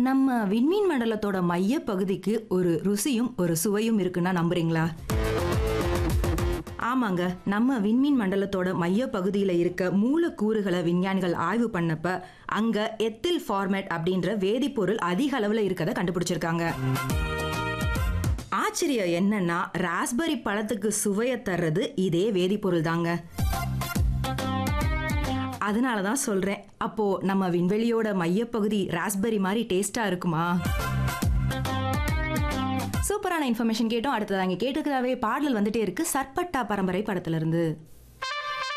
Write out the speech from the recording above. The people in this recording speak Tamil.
நம்ம விண்மீன் மண்டலத்தோட மைய பகுதிக்கு ஒரு ருசியும் ஒரு சுவையும் இருக்குன்னா நம்புறீங்களா ஆமாங்க நம்ம விண்மீன் மண்டலத்தோட மைய பகுதியில் இருக்க மூலக்கூறுகளை விஞ்ஞானிகள் ஆய்வு பண்ணப்ப அங்க எத்தில் ஃபார்மேட் அப்படின்ற வேதிப்பொருள் அதிக அளவில் இருக்கதை கண்டுபிடிச்சிருக்காங்க ஆச்சரியம் என்னன்னா ராஸ்பெரி பழத்துக்கு சுவையை தர்றது இதே வேதிப்பொருள் தாங்க அதனால தான் சொல்றேன் அப்போ நம்ம விண்வெளியோட மையப்பகுதி ராஸ்பெரி மாதிரி டேஸ்டா இருக்குமா சூப்பரான இன்ஃபர்மேஷன் கேட்டோம் அடுத்தது அங்கே கேட்டுக்கிறதாவே பாடல் வந்துட்டே இருக்கு சர்பட்டா பரம்பரை படத்துல இருந்து